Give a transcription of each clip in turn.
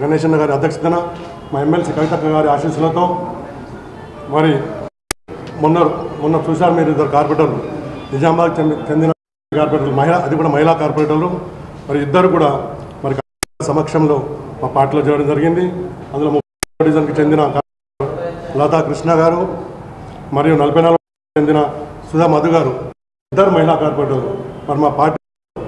గణేశన్న గారి అధ్యక్షతన మా ఎమ్మెల్సీ కవితక్క గారి ఆశీస్సులతో మరి మొన్న మొన్న చూశారు మీరు ఇద్దరు కార్పొరేటర్లు నిజామాబాద్ చెంది- చెందిన కార్పొరేటర్లు మహిళా అది కూడా మహిళా కార్పొరేటర్లు మరి ఇద్దరు కూడా మరి సమక్షంలో మా పార్టీలో చేయడం జరిగింది అందులో ముప్పై డివిజన్కి చెందిన కార్పొరేటర్ లతా కృష్ణ గారు మరియు నలభై నాలుగు చెందిన సుధా మధు గారు ఇద్దరు మహిళా కార్పొరేటర్లు మరి మా పార్టీ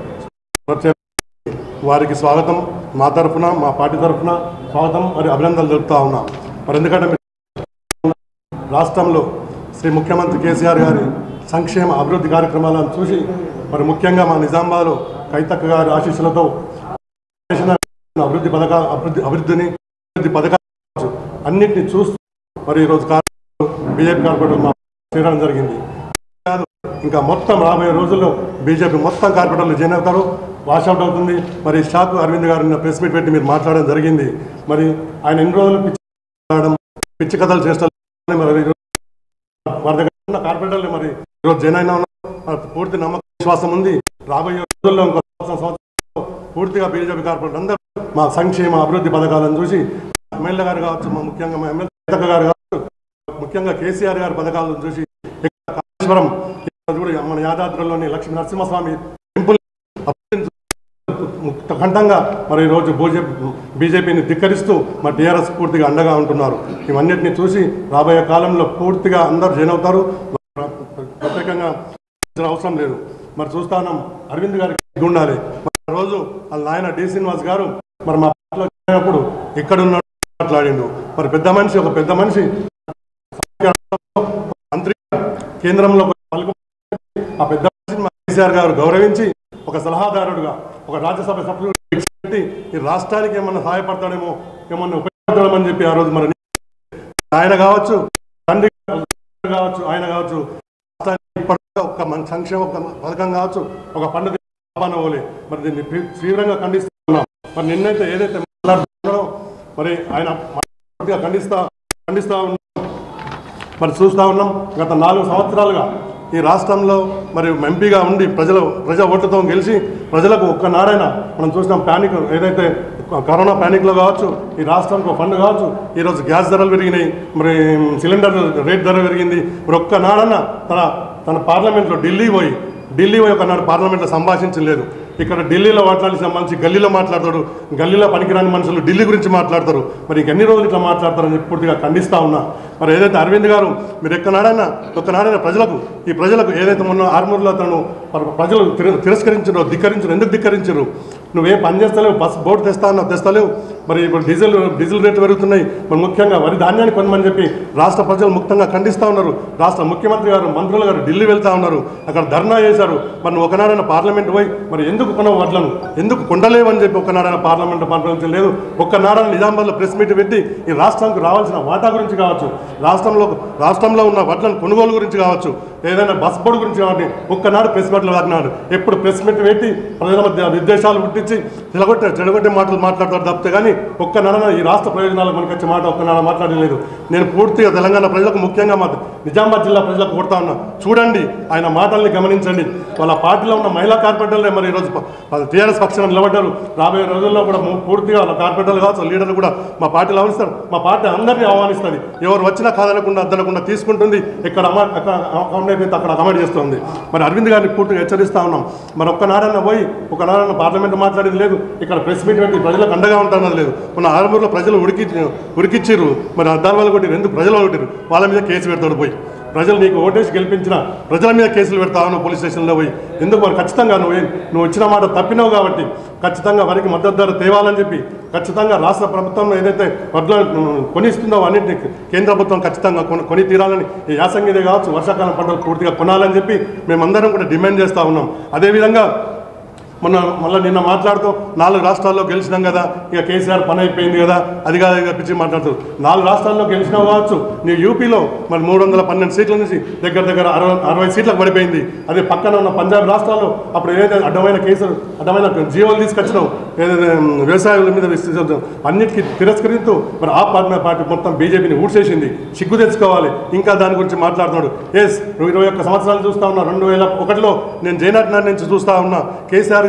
వారికి స్వాగతం మా తరఫున మా పార్టీ తరఫున స్వాగతం మరి అభినందనలు తెలుపుతా ఉన్నాం మరి ఎందుకంటే మీరు రాష్ట్రంలో శ్రీ ముఖ్యమంత్రి కేసీఆర్ గారి సంక్షేమ అభివృద్ధి కార్యక్రమాలను చూసి మరి ముఖ్యంగా మా నిజామాబాద్లో కైతక్క గారి ఆశీస్సులతో చేసిన అభివృద్ధి పథక అభివృద్ధి అభివృద్ధిని అభివృద్ధి పథకాలు అన్నింటినీ చూస్తూ మరి ఈరోజు బీజేపీ కార్పొరేటర్ మా చేయడం జరిగింది కాదు ఇంకా మొత్తం రాబోయే రోజుల్లో బీజేపీ మొత్తం కార్పొరేటర్లు జాయిన్ అవుతారు వాషౌట్ అవుతుంది మరి షాకు అరవింద్ గారు నిన్న ప్రెస్ మీట్ పెట్టి మీరు మాట్లాడడం జరిగింది మరి ఆయన ఎన్ని రోజులు పిచ్చి మాట్లాడడం పిచ్చి కథలు చేస్తారు మరి ఈరోజు వారి దగ్గర ఉన్న కార్పొరేటర్లు మరి ఈరోజు జైన్ అయినా ఉన్నారు మరి పూర్తి నమ్మకం విశ్వాసం ఉంది రాబోయే రోజుల్లో ఇంకో సంవత్సరం సంవత్సరంలో పూర్తిగా బీజేపీ కార్పొరేటర్ అందరూ మా సంక్షేమ అభివృద్ధి పథకాలను చూసి ఎమ్మెల్యే గారు కావచ్చు మా ముఖ్యంగా మా ఎమ్మెల్యే గారు కావచ్చు ముఖ్యంగా కేసీఆర్ గారి పథకాలను చూసి ఇక్కడ కాళేశ్వరం ఇక్కడ కూడా మన యాదాద్రిలోని లక్ష్మీ నరసింహస్వామి టెంపుల్ ఖండంగా మరి ఈరోజు బీజేపీ బీజేపీని ధిక్కరిస్తూ మరి టీఆర్ఎస్ పూర్తిగా అండగా ఉంటున్నారు ఇవన్నిటిని చూసి రాబోయే కాలంలో పూర్తిగా అందరూ జైన్ అవుతారు ప్రత్యేకంగా ఇచ్చిన అవసరం లేదు మరి చూస్తా ఉన్నాం అరవింద్ గారికి ఇది ఉండాలి మరి ఆ రోజు వాళ్ళ నాయన డి శ్రీనివాస్ గారు మరి మా పార్టీలో చేరినప్పుడు ఇక్కడ ఉన్నాడు మాట్లాడిండు మరి పెద్ద మనిషి ఒక పెద్ద మనిషి మంత్రి కేంద్రంలో పలుకు ఆ పెద్ద మనిషిని మా కేసీఆర్ గారు గౌరవించి ఒక సలహాదారుడుగా ఒక రాజ్యసభ సభ్యుడు పెట్టి ఈ రాష్ట్రానికి ఏమన్నా సహాయపడతాడేమో ఏమన్నా ఉపయోగపడతాడేమని చెప్పి ఆ రోజు మరి ఆయన కావచ్చు తండ్రి కావచ్చు ఆయన కావచ్చు రాష్ట్రానికి ఇప్పటిదాకా ఒక మన సంక్షేమ ఒక పథకం కావచ్చు ఒక పండుగ పోలే మరి దీన్ని తీ- తీవ్రంగా ఖండిస్తున్నాం మరి నిన్నైతే ఏదైతే మాట్లాడుతున్నాడో మరి ఆయన పూర్తిగా ఖండిస్తా ఖండిస్తా ఉన్నాం మరి చూస్తూ ఉన్నాం గత నాలుగు సంవత్సరాలుగా ఈ రాష్ట్రంలో మరి ఎంపీగా ఉండి ప్రజల ప్రజా ఓట్లతో గెలిచి ప్రజలకు ఒక్కనాడైనా మనం చూసినాం ప్యానిక్ ఏదైతే కరోనా ప్యానిక్లో కావచ్చు ఈ రాష్ట్రానికి ఒక ఫండ్ కావచ్చు ఈరోజు గ్యాస్ ధరలు పెరిగినాయి మరి సిలిండర్ రేట్ ధర పెరిగింది మరి ఒక్కనాడన్నా తన తన పార్లమెంట్లో ఢిల్లీ పోయి ఢిల్లీ పోయి ఒకనాడు పార్లమెంట్లో సంభాషించలేదు ఇక్కడ ఢిల్లీలో మాట్లాడాల్సిన మనిషి గల్లీలో మాట్లాడతాడు గల్లీలో పనికిరాని మనుషులు ఢిల్లీ గురించి మాట్లాడతారు మరి ఇంకెన్ని రోజులు ఇట్లా మాట్లాడతారని చెప్పి పూర్తిగా ఖండిస్తా ఉన్నా మరి ఏదైతే అరవింద్ గారు మీరు ఎక్కనాడైనా ఒక్కనాడైనా ప్రజలకు ఈ ప్రజలకు ఏదైతే మొన్న ఆర్మూర్లో తను మరి ప్రజలు తిర- తిరస్కరించరు ధిక్కరించరు ఎందుకు ధిక్కరించరు నువ్వేం పని చేస్తలేవు బస్ బోర్డు తెస్తా అన్నావు తెస్తలేవు మరి ఇప్పుడు డీజిల్ డీజిల్ రేట్లు పెరుగుతున్నాయి మరి ముఖ్యంగా వరి ధాన్యాన్ని కొనమని చెప్పి రాష్ట్ర ప్రజలు ముక్తంగా ఖండిస్తూ ఉన్నారు రాష్ట్ర ముఖ్యమంత్రి గారు మంత్రులు గారు ఢిల్లీ వెళ్తా ఉన్నారు అక్కడ ధర్నా చేశారు మరి నువ్వు ఒకనాడైనా పార్లమెంట్ పోయి మరి ఎందుకు కొనవు వడ్లను ఎందుకు కొండలేవని చెప్పి ఒకనాడైనా పార్లమెంట్ పంపించలేదు ఒక్కనాడైనా నిజామాబాద్లో ప్రెస్ మీట్ పెట్టి ఈ రాష్ట్రానికి రావాల్సిన వాటా గురించి కావచ్చు రాష్ట్రంలో రాష్ట్రంలో ఉన్న వడ్లను కొనుగోలు గురించి కావచ్చు ఏదైనా బస్ బోర్డు గురించి కాబట్టి ఒక్కనాడు ప్రెస్ మీట్లు వాడినాడు ఎప్పుడు ప్రెస్ మీట్ పెట్టి ప్రజల మధ్య విద్వేషాలు పుట్టించి చెడగొట్టే చెడగొట్టే మాటలు మాట్లాడతారు తప్పితే కానీ ఒక్కనాడన ఈ రాష్ట్ర ప్రయోజనాలకు మనకి వచ్చే మాట ఒక్కనాడ మాట్లాడలేదు నేను పూర్తిగా తెలంగాణ ప్రజలకు ముఖ్యంగా మా నిజామాబాద్ జిల్లా ప్రజలకు కొడతా ఉన్నా చూడండి ఆయన మాటల్ని గమనించండి వాళ్ళ పార్టీలో ఉన్న మహిళా కార్పొరేటర్లే మరి ఈరోజు టీఆర్ఎస్ పక్షాన నిలబడ్డారు రాబోయే రోజుల్లో కూడా ము- పూర్తిగా వాళ్ళ కార్పొరేటర్లు కావచ్చు లీడర్లు కూడా మా పార్టీలో ఆహ్వానిస్తారు మా పార్టీ అందరినీ ఆహ్వానిస్తుంది ఎవరు వచ్చినా కాదనకుండా అద్దనకుండా తీసుకుంటుంది ఇక్కడ అమ అకామిడేట్ అయితే అక్కడ అకామిడేట్ చేస్తుంది మరి అరవింద్ గారిని పూర్తిగా హెచ్చరిస్తా ఉన్నాం మరి ఒక్కనాడన్న పోయి ఒకనాడన్న పార్లమెంట్ మాట్లాడేది లేదు ఇక్కడ ప్రెస్ మీట్ పెట్టి ప్రజలకు అండగా ఉంటున్నది లేదు మన ఆరుమూరులో ప్రజలు ఉడికి ఉరికిచ్చిర్రు మరి అద్దాల వాళ్ళు కొట్టిరు ఎందుకు ప్రజలు కొట్టిరు వాళ్ళ మీద కేసు పెడతాడు పోయి ప్రజలు నీకు ఓటేసి గెలిపించిన ప్రజల మీద కేసులు పెడతావు పోలీస్ స్టేషన్లో పోయి ఎందుకు మరి ఖచ్చితంగా నువ్వు ఏ- నువ్వు ఇచ్చిన మాట తప్పినావు కాబట్టి ఖచ్చితంగా వారికి మద్దతు ధర తేవాలని చెప్పి ఖచ్చితంగా రాష్ట్ర ప్రభుత్వం ఏదైతే వడ్ల కొనిస్తుందో అన్నింటినీ కేంద్ర ప్రభుత్వం ఖచ్చితంగా కొని కొని తీరాలని ఈ యాసంగిదే కావచ్చు వర్షాకాలం పంటలు పూర్తిగా కొనాలని చెప్పి మేమందరం కూడా డిమాండ్ చేస్తూ ఉన్నాం అదేవిధంగా మొన్న మళ్ళీ నిన్న మాట్లాడుతూ నాలుగు రాష్ట్రాల్లో గెలిచినాం కదా ఇక కేసీఆర్ పని అయిపోయింది కదా అది కాదు ఇది పిచ్చి మాట్లాడుతూ నాలుగు రాష్ట్రాల్లో గెలిచినావు కావచ్చు నీ యూపీలో మరి మూడు వందల పన్నెండు సీట్ల నుంచి దగ్గర దగ్గర అరవై అరవై సీట్లకు పడిపోయింది అదే పక్కన ఉన్న పంజాబ్ రాష్ట్రాల్లో అప్పుడు ఏదైతే అడ్డమైన కేసులు అడ్డమైన జీవోలు తీసుకొచ్చినావు ఏదైతే వ్యవసాయాల మీద విస్తృతం అన్నిటికీ తిరస్కరిస్తూ మరి ఆ పార్టీ పార్టీ మొత్తం బీజేపీని ఊడ్చేసింది సిగ్గు తెచ్చుకోవాలి ఇంకా దాని గురించి మాట్లాడుతున్నాడు ఎస్ ఇరవై ఒక్క సంవత్సరాలు చూస్తా ఉన్నా రెండు వేల ఒకటిలో నేను జయనాథ్ నుంచి చూస్తా ఉన్నా కేసీఆర్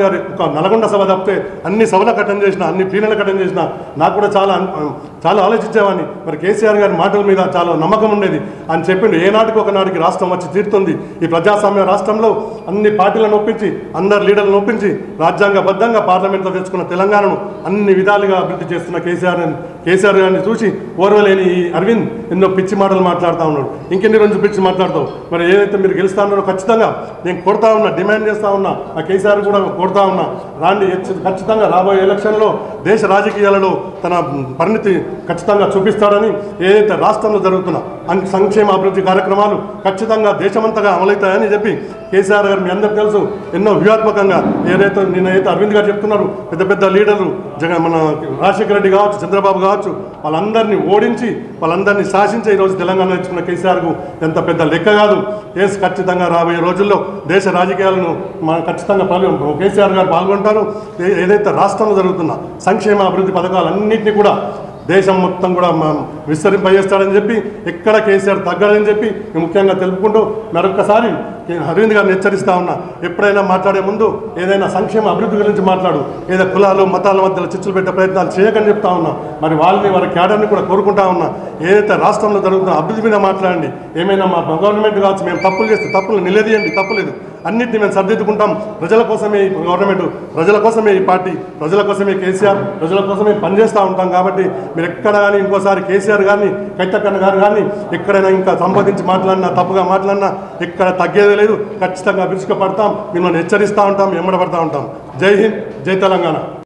గారు ఒక నల్గొండ సభ తప్పితే అన్ని సభలకు అటెండ్ చేసిన అన్ని ప్లీనలకు అటెండ్ చేసిన నాకు కూడా చాలా అన్- చాలా ఆలోచించేవాడిని మరి కేసీఆర్ గారి మాటల మీద చాలా నమ్మకం ఉండేది అని చెప్పిండు ఏనాటికి ఒకనాటికి రాష్ట్రం వచ్చి తీరుతుంది ఈ ప్రజాస్వామ్య రాష్ట్రంలో అన్ని పార్టీలను ఒప్పించి అందరు లీడర్లను ఒప్పించి రాజ్యాంగబద్ధంగా పార్లమెంట్లో తెచ్చుకున్న తెలంగాణను అన్ని విధాలుగా అభివృద్ధి చేస్తున్న కేసీఆర్ అని- కేసీఆర్ గారిని చూసి ఓర్వలేని ఈ అరవింద్ ఎన్నో పిచ్చి మాటలు మాట్లాడుతూ ఉన్నాడు ఇంకెన్ని రోజులు పిచ్చి మాట్లాడతావు మరి ఏదైతే మీరు గెలుస్తా ఉన్నారో ఖచ్చితంగా నేను కొడతా ఉన్నా డిమాండ్ చేస్తా ఉన్నా ఆ కేసీఆర్ కూడా కొడతా ఉన్నా రాండి హెచ్చ- ఖచ్చితంగా రాబోయే ఎలక్షన్లో దేశ రాజకీయాలలో తన పరిణితి ఖచ్చితంగా చూపిస్తాడని ఏదైతే రాష్ట్రంలో జరుగుతున్న అన్ని సంక్షేమ అభివృద్ధి కార్యక్రమాలు ఖచ్చితంగా దేశమంతగా అమలవుతాయని చెప్పి కేసీఆర్ గారు మీ అందరికీ తెలుసు ఎన్నో వ్యూహాత్మకంగా ఏదైతే నిన్నైతే అరవింద్ గారు చెప్తున్నారు పెద్ద పెద్ద లీడర్లు జగన్ మన రాజశేఖర రెడ్డి కావచ్చు చంద్రబాబు కావచ్చు వాళ్ళందరినీ ఓడించి వాళ్ళందరినీ శాసించి ఈరోజు తెలంగాణ తెచ్చుకున్న కేసీఆర్కు ఎంత పెద్ద లెక్క కాదు కేసు ఖచ్చితంగా రాబోయే రోజుల్లో దేశ రాజకీయాలను మన ఖచ్చితంగా పాల్గొ కేసీఆర్ గారు పాల్గొంటారు ఏ- ఏదైతే రాష్ట్రంలో జరుగుతున్న సంక్షేమ అభివృద్ధి పథకాలన్నింటినీ కూడా దేశం మొత్తం కూడా మ- విస్తరింపజేస్తాడని చెప్పి ఎక్కడ కేసీఆర్ తగ్గడని చెప్పి ముఖ్యంగా తెలుపుకుంటూ మరొకసారి అరవింద్ గారిని హెచ్చరిస్తా ఉన్నా ఎప్పుడైనా మాట్లాడే ముందు ఏదైనా సంక్షేమ అభివృద్ధి గురించి మాట్లాడు ఏదో కులాలు మతాల మధ్యలో చిచ్చులు పెట్టే ప్రయత్నాలు చేయకని చెప్తా ఉన్నా మరి వాళ్ళని వారి క్యాడర్ని కూడా కోరుకుంటా ఉన్నా ఏదైతే రాష్ట్రంలో జరుగుతున్న అభివృద్ధి మీద మాట్లాడండి ఏమైనా మా గవర్నమెంట్ కావచ్చు మేము తప్పులు చేస్తే తప్పులు నిలదీయండి తప్పులేదు అన్నింటినీ మేము సర్దిద్దుకుంటాం ప్రజల కోసమే ఈ గవర్నమెంట్ ప్రజల కోసమే ఈ పార్టీ ప్రజల కోసమే కేసీఆర్ ప్రజల కోసమే పనిచేస్తూ ఉంటాం కాబట్టి మీరు ఎక్కడ కానీ ఇంకోసారి కేసీఆర్ గారిని కైతక్కన్న గారు కానీ ఎక్కడైనా ఇంకా సంబంధించి మాట్లాడినా తప్పుగా మాట్లాడినా ఎక్కడ తగ్గేదే లేదు ఖచ్చితంగా విరుచుక పడతాం మిమ్మల్ని హెచ్చరిస్తూ ఉంటాం ఎమ్మడబడతా ఉంటాం జై హింద్ జై తెలంగాణ